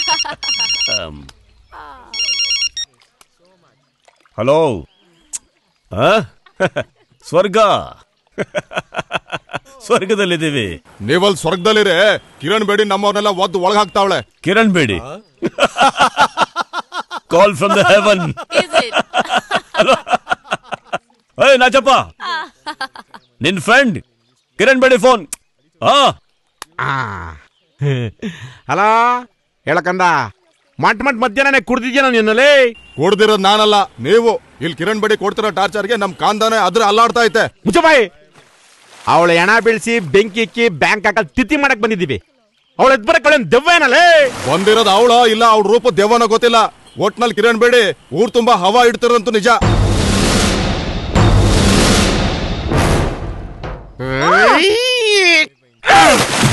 Hello ಆ? ಸ್ವರ್ಗ ಸ್ವರ್ಗದಲ್ಲಿದ್ದೀವಿ ನೀವಲ್ ಸ್ವರ್ಗದಲ್ಲಿರೆ ಕಿರಣ್ ಬೇಡಿ ನಮ್ಮವ್ರನ್ನೆಲ್ಲ ಒದ್ದು ಒಳಗ್ ಹಾಕ್ತಾವಳೆ Kiran Bedi call from the heaven ಏಯ್ ನಾಚಪ್ಪ ನಿನ್ ಫ್ರೆಂಡ್ ಕಿರಣ್ ಬೇಡಿ ಫೋನ್ ಆ ಅಲ್ಲ ಹೇಳಕಂದ ಮಟ್ ಮಟ್ ಮಧ್ಯಾಹ್ನ ಕುಡ್ದಿದ್ಯಾ ನಿನ್ನಲ್ಲಿ ಕುಡ್ದಿರೋದ್ ನಾನಲ್ಲ ನೀವು ಇಲ್ಲಿ ಕಿರಣ್ ಬೇಡಿ ಕೊಡ್ತಿರೋ ಟಾರ್ಚರ್ಗೆ ನಮ್ ಕಾಂದಾನೆ ಅದ್ರ ಅಲ್ಲಾಡ್ತಾ ಐತೆ ಮುಚ್ಚಬಾಯಿ ಅವಳ ಹೆಣ ಬೀಳ್ಸಿ ಬೆಂಕಿ ಇಕ್ಕಿ ಬ್ಯಾಂಕ್ ಹಾಕಲ್ ತಿಥಿ ಮಾಡಕ್ ಬಂದಿದ್ದೀವಿ ಅವಳ ಎದ್ ಬರಕ್ ಅವಳೇನ್ ದೆವ್ವೇನಲ್ಲೇ ಬಂದಿರೋದ್ ಅವಳ ಇಲ್ಲ ಅವ್ಳ ರೂಪ ದೆವ್ವನ ಗೊತ್ತಿಲ್ಲ ಒಟ್ನಲ್ಲಿ ಕಿರಣ್ ಬೇಡಿ ಊರ್ ತುಂಬಾ ಹವಾ ಇಡ್ತಿರೋದಂತೂ ನಿಜ ಏಯ್!